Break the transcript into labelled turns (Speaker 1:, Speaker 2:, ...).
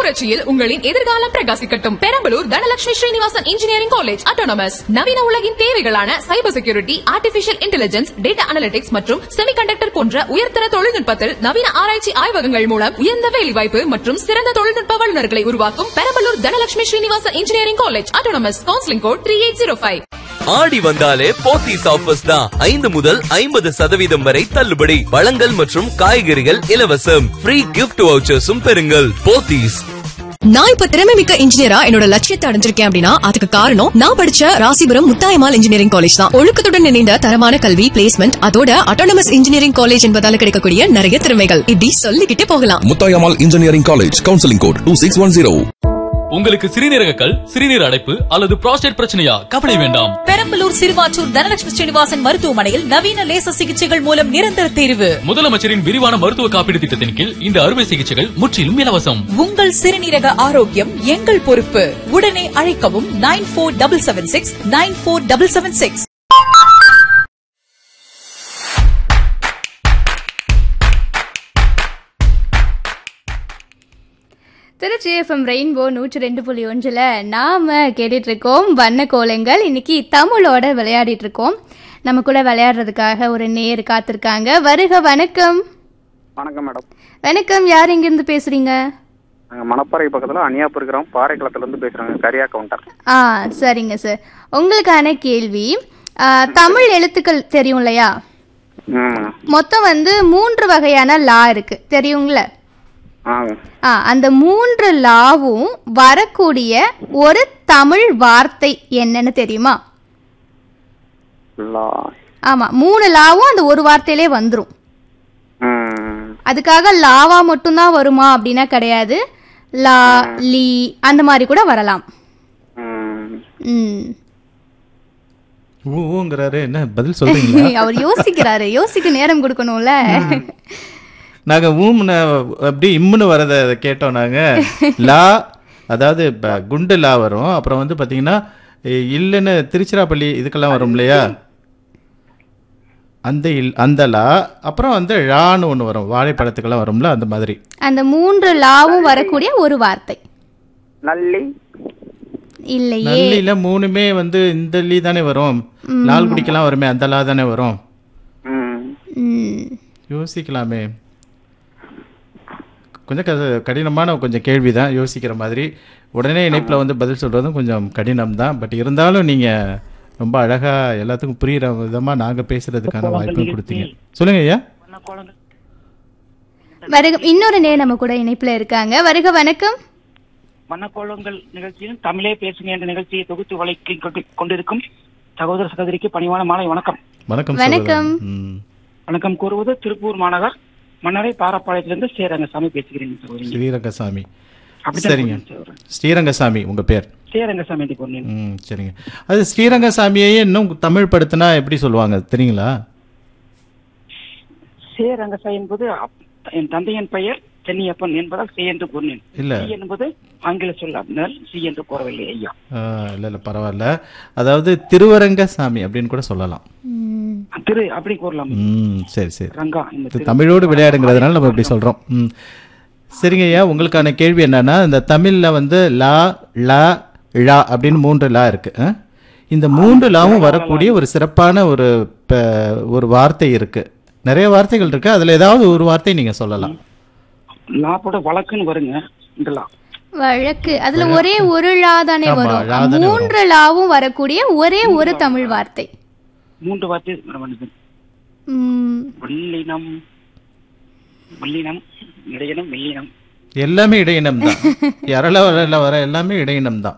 Speaker 1: புரட்சியில் உங்களின் எதிர்காலம் பிரகாசிக்கட்டும் Perambalur Dhanalakshmi Srinivasan engineering college autonomous நவீன உலகின் தேவைகளான cyber security artificial intelligence data analytics மற்றும் செமிகண்டக்டர் போன்ற உயர்தர தொழில்நுட்பத்தில் நவீன ஆராய்ச்சி ஆய்வகங்கள் மூலம் உயர்ந்த வேலைவாய்ப்பு மற்றும் சிறந்த தொழில்நுட்ப வல்லுநர்களை உருவாக்கும் Perambalur Dhanalakshmi Srinivasan engineering college autonomous counselling code three eight zero five
Speaker 2: Aadi வந்தாலே போத்தீஸ் ஆஃபர்ஸ் தான் ஐந்து முதல் ஐம்பது சதவீதம் வரை தள்ளுபடி பழங்கள் மற்றும் காய்கறிகள் இலவசம் ஃப்ரீ கிஃப்ட் வவுச்சர்ஸும் பெறுங்கள் போத்தீஸ்
Speaker 3: நான் இப்ப திறமை மிக்க இன்ஜினியரா என்னோட லட்சியத்தை அடைஞ்சிருக்கேன் அப்படின்னா அதுக்கு காரணம் நான் படிச்ச ராசிபுரம் முத்தாயமால் இன்ஜினியரிங் காலேஜ் தான் ஒழுக்கத்துடன் இணைந்த தரமான கல்வி பிளேஸ்மெண்ட் அதோட அட்டானமஸ் இன்ஜினியரிங் காலேஜ் என்பதால கிடைக்கக்கூடிய நிறைய திறமைகள் இப்படி சொல்லிக்கிட்டே போகலாம்
Speaker 4: Muthayammal engineering college counselling code two six one zero
Speaker 5: உங்களுக்கு சிறுநீரக கல் சிறுநீர் அடைப்பு அல்லது புரோஸ்டேட் பிரச்சனையா கவலை வேண்டாம்
Speaker 6: பெரம்பலூர் சிறுவாச்சூர் தனலட்சுமி ஸ்ரீனிவாசன் மருத்துவமனையில் நவீன லேசர் சிகிச்சைகள் மூலம் நிரந்தர தேர்வு
Speaker 5: முதலமைச்சரின் விரிவான மருத்துவ காப்பீடு திட்டத்தின் கீழ் இந்த அறுவை சிகிச்சைகள் முற்றிலும் இலவசம்
Speaker 6: உங்கள் சிறுநீரக ஆரோக்கியம் எங்கள் பொறுப்பு உடனே அழைக்கவும் nine four double seven six nine four double seven six
Speaker 7: Trichy FM rainbow நூற்றி ரெண்டு புள்ளி ஒன்றில் நாம் கேட்டுட்டு இருக்கோம் வண்ண கோலங்கள் இன்னைக்கு தமிழோட விளையாடிட்டு இருக்கோம் நம்ம கூட விளையாடுறதுக்காக ஒரு நேர் காத்திருக்காங்க வருக வணக்கம்
Speaker 8: வணக்கம் மேடம்
Speaker 7: வணக்கம் யார் எங்கிருந்து பேசுறீங்க
Speaker 8: நாங்கள் மணப்பாறை பக்கத்தில் அணியாப்பு இருக்கிறோம் பாறைக்குளத்துலேருந்து பேசுகிறோங்க கரியா கவுண்டர்
Speaker 7: ஆ சரிங்க சார் உங்களுக்கான கேள்வி ஆ, தமிழ் எழுத்துக்கள் தெரியும் இல்லையா
Speaker 8: ம்
Speaker 7: மொத்தம் வந்து மூன்று வகையான லா இருக்கு தெரியுங்கள
Speaker 8: ஆ
Speaker 7: ஆ அந்த மூன்று லாவும் வரக்கூடிய ஒரு தமிழ் வார்த்தை என்னன்னு தெரியுமா
Speaker 8: லா
Speaker 7: ஆமா மூணு லாவும் அந்த ஒரு வார்த்தையிலே வந்துரும்
Speaker 8: ம்
Speaker 7: அதுக்காக லாவா மட்டும்தான் வருமா அப்படின்னா கிடையாது லா லீ அந்த மாதிரி கூட வரலாம்
Speaker 8: ம்
Speaker 7: ம்
Speaker 9: ஊ ஊங்கிறாரு என்ன பதில் சொல்றீங்களா
Speaker 7: அவர் யோசிக்கிறாரு யோசிக்க நேரம் கொடுக்கணும்ல
Speaker 9: நாங்க ஊம்னு அப்படி இம்முன்னு வரத கேட்டோம் நாங்க லா அதாவது ப- குண்டு லா வரும் அப்புறம் வந்து பாத்தீங்கன்னா இ- இல்லைன்னு திருச்சிராப்பள்ளி இதுக்கெல்லாம் வரும் இல்லையா அந்த இல் அந்த லா அப்புறம் வந்து ழான்னு ஒன்று வரும் வாழைப்பழத்துக்கெல்லாம் வரும்ல அந்த மாதிரி
Speaker 7: அந்த மூன்று லாவும் வரக்கூடிய ஒரு வார்த்தை
Speaker 8: நல்லி
Speaker 7: இல்லையே
Speaker 9: நல்லில மூணுமே வந்து இந்த லீ தானே வரும் லால்குடிக்கெல்லாம் வருமே அந்த லா தானே வரும்
Speaker 8: ம்
Speaker 7: ம்
Speaker 9: யோசிக்கலாமே கொஞ்சம் க- கடினமான கொஞ்சம் கேள்வி தான் யோசிக்கிற மாதிரி உடனே இணைப்பில் வந்து பதில் சொல்கிறதும் கொஞ்சம் கடினம் தான் பட் இருந்தாலும் நீங்கள் ரொம்ப அழகாக எல்லாத்துக்கும் புரிகிற விதமாக நாங்கள் பேசுகிறதுக்கான வாய்ப்பும் கொடுத்தீங்க சொல்லுங்க ஐயா
Speaker 7: வருக இன்னொரு நே நம்ம கூட இணைப்புல இருக்காங்க வருக வணக்கம்
Speaker 10: வண்ணக்கோளங்கள் நிகழ்ச்சியில் தமிழே பேசுங்க என்ற நிகழ்ச்சியை தொகுத்து வழங்கி கொண்டு- கொண்டிருக்கும் சகோதர சகோதரிக்கு பணிவான மாலை வணக்கம்
Speaker 9: வணக்கம்
Speaker 7: வணக்கம்.
Speaker 9: சகோதரன். ம்.
Speaker 10: வணக்கம் கூறுவது திருப்பூர் மாநகர் மன்னரை பாரப்பாளையத்திலிருந்து சேரங்கசாமி பேசுகிறேன் சகோதரி
Speaker 9: ஸ்ரீரங்கசாமி
Speaker 10: அப்படித்தான்
Speaker 9: சரிங்க
Speaker 10: கூறுவேன் சகோதரன்.
Speaker 9: ஸ்ரீரங்கசாமி உங்கள் பேர்
Speaker 10: சேரங்கசாமி என்று கூறினேன்
Speaker 9: ம் சரிங்க அது ஸ்ரீரங்கசாமியையே இன்னும் தமிழ் படுத்தினா எப்படி சொல்லுவாங்க தெரியுங்களா
Speaker 10: சேரங்கசா என்பது அப்- என் தந்தையின் பெயர் சென்னியப்பன் என்பதால் சி என்று கூறினேன்
Speaker 9: இல்ல.
Speaker 10: சி என்பது ஆங்கில சொல் அப்படினால் சி என்று கூறவில்லை ஐயா
Speaker 9: இல்லை இல்லை பரவாயில்ல அதாவது திருவரங்கசாமி அப்படின்னு கூட சொல்லலாம்
Speaker 7: ம்,
Speaker 10: திரு அப்படி கூறலாம்
Speaker 9: ம் சரி சரி
Speaker 10: ரங்கா இந்த
Speaker 9: இது
Speaker 10: திரு-
Speaker 9: தமிழோடு விளையாடுங்கிறதுனால நம்ம இப்படி சொல்கிறோம் ம் சரிங்க ஐயா உங்களுக்கான கேள்வி என்னன்னா இந்த தமிழில் வந்து லா லா ழா அப்படின்னு மூன்று லா இருக்கு ஆ? இந்த மூன்று லாவும் வரக்கூடிய ஒரு சிறப்பான ஒரு ப- ஒரு வார்த்தை இருக்கு நிறைய வார்த்தைகள் இருக்கு அதில் ஏதாவது ஒரு வார்த்தை நீங்கள் சொல்லலாம்
Speaker 10: லா போட வழக்குன்னு வருங்க இந்த லா
Speaker 7: வழக்கு அதுல ஒரே ஒரு லா தானே
Speaker 9: ஆமா,
Speaker 7: வரும்
Speaker 9: லா தானே
Speaker 7: மூன்று லாவும் வரக்கூடிய ஒரே ஒரு தமிழ் வார்த்தை
Speaker 10: மூன்று வார்த்தை வருது
Speaker 7: ம்,
Speaker 10: வல்லினம் வல்லினம் இடையினம் மெல்லினம்
Speaker 9: எல்லாமே இடையினம் தான் யாரெல்லாம் வர வர எல்லாமே இடையினம் தான்